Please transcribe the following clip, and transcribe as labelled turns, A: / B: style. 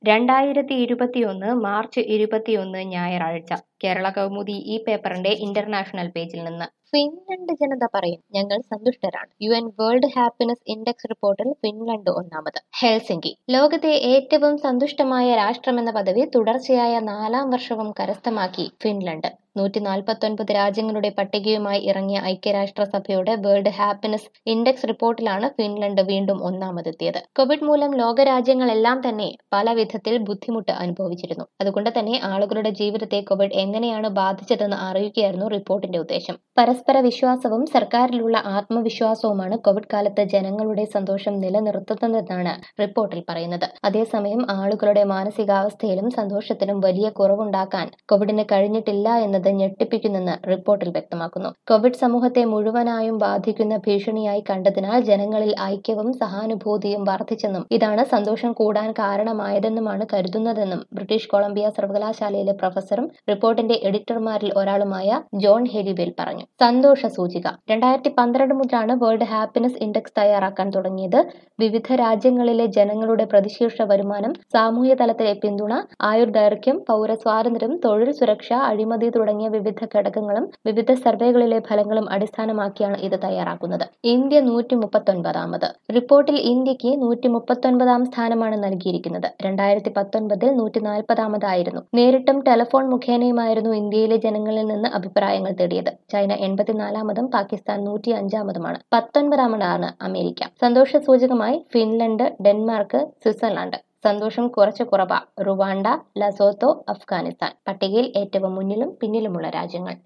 A: രണ്ടായിരത്തി ഇരുപത്തിയൊന്ന് മാർച്ച് ഇരുപത്തിയൊന്ന് ഞായറാഴ്ച കേരള കൗമുദി ഈ പേപ്പറിന്റെ ഇന്റർനാഷണൽ പേജിൽ നിന്ന് ഫിൻലൻഡ് ജനത പറയും ഞങ്ങൾ സന്തുഷ്ടരാണ് U N world happiness index റിപ്പോർട്ടിൽ ഫിൻലൻഡ് ഒന്നാമത് ഹെൽസിംഗി ലോകത്തെ ഏറ്റവും സന്തുഷ്ടമായ രാഷ്ട്രമെന്ന പദവി തുടർച്ചയായ നാലാം വർഷവും കരസ്ഥമാക്കി ഫിൻലൻഡ് നൂറ്റി നാൽപ്പത്തൊൻപത് രാജ്യങ്ങളുടെ പട്ടികയുമായി ഇറങ്ങിയ ഐക്യരാഷ്ട്രസഭയുടെ വേൾഡ് ഹാപ്പിനെസ് ഇൻഡെക്സ് റിപ്പോർട്ടിലാണ് ഫിൻലൻഡ് വീണ്ടും ഒന്നാമതെത്തിയത് കോവിഡ് മൂലം ലോകരാജ്യങ്ങളെല്ലാം തന്നെ പല വിധത്തിൽ ബുദ്ധിമുട്ട് അനുഭവിച്ചിരുന്നു അതുകൊണ്ട് തന്നെ ആളുകളുടെ ജീവിതത്തെ കോവിഡ് എങ്ങനെയാണ് ബാധിച്ചതെന്ന് അറിയുകയായിരുന്നു റിപ്പോർട്ടിന്റെ ഉദ്ദേശം പരസ്പര വിശ്വാസവും സർക്കാരിലുള്ള ആത്മവിശ്വാസവുമാണ് കോവിഡ് കാലത്ത് ജനങ്ങളുടെ സന്തോഷം നിലനിർത്തുന്നതെന്നാണ് റിപ്പോർട്ടിൽ പറയുന്നത് അതേസമയം ആളുകളുടെ മാനസികാവസ്ഥയിലും സന്തോഷത്തിലും വലിയ കുറവുണ്ടാക്കാൻ കോവിഡിന് കഴിഞ്ഞിട്ടില്ല എന്നത് ഞെട്ടിപ്പിക്കുന്നെന്ന് റിപ്പോർട്ടിൽ വ്യക്തമാക്കുന്നു കോവിഡ് സമൂഹത്തെ മുഴുവനായും ബാധിക്കുന്ന ഭീഷണിയായി കണ്ടതിനാൽ ജനങ്ങളിൽ ഐക്യവും സഹാനുഭൂതിയും വർദ്ധിച്ചെന്നും ഇതാണ് സന്തോഷം കൂടാൻ കാരണമായതെന്നുമാണ് കരുതുന്നതെന്നും ബ്രിട്ടീഷ് കൊളംബിയ സർവകലാശാലയിലെ പ്രൊഫസറും റിപ്പോർട്ടിന്റെ എഡിറ്റർമാരിൽ ഒരാളുമായ ജോൺ ഹെരിവെൽ പറഞ്ഞു സന്തോഷ സൂചിക രണ്ടായിരത്തി പന്ത്രണ്ട് മുതലാണ് വേൾഡ് ഹാപ്പിനെസ് ഇൻഡെക്സ് തയ്യാറാക്കാൻ തുടങ്ങിയത് വിവിധ രാജ്യങ്ങളിലെ ജനങ്ങളുടെ പ്രതിശീർഷ വരുമാനം സാമൂഹ്യ തലത്തിലെ പിന്തുണ ആയുർദൈർഘ്യം പൗരസ്വാതന്ത്ര്യം തൊഴിൽ സുരക്ഷ അഴിമതി തുടങ്ങിയ വിവിധ ഘടകങ്ങളും വിവിധ സർവേകളിലെ ഫലങ്ങളും അടിസ്ഥാനമാക്കിയാണ് ഇത് തയ്യാറാക്കുന്നത് ഇന്ത്യ നൂറ്റി മുപ്പത്തൊൻപതാമത് റിപ്പോർട്ടിൽ ഇന്ത്യക്ക് നൂറ്റി മുപ്പത്തൊൻപതാം സ്ഥാനമാണ് നൽകിയിരിക്കുന്നത് രണ്ടായിരത്തി പത്തൊൻപതിൽ നൂറ്റി നാൽപ്പതാമതായിരുന്നു നേരിട്ടും ടെലിഫോൺ മുഖേനയുമായിരുന്നു ഇന്ത്യയിലെ ജനങ്ങളിൽ നിന്ന് അഭിപ്രായങ്ങൾ തേടിയത് ചൈന എൺപത്തിനാലാമതും പാകിസ്ഥാൻ നൂറ്റി അഞ്ചാമതുമാണ് പത്തൊൻപതാമതാണ് അമേരിക്ക സന്തോഷ സൂചകമായി ഫിൻലൻഡ് ഡെൻമാർക്ക് സ്വിറ്റ്സർലാൻഡ് സന്തോഷം കുറച്ച് കുറവ റുവാണ്ട ലസോത്തോ അഫ്ഗാനിസ്ഥാൻ പട്ടികയിൽ ഏറ്റവും മുന്നിലും പിന്നിലുമുള്ള രാജ്യങ്ങൾ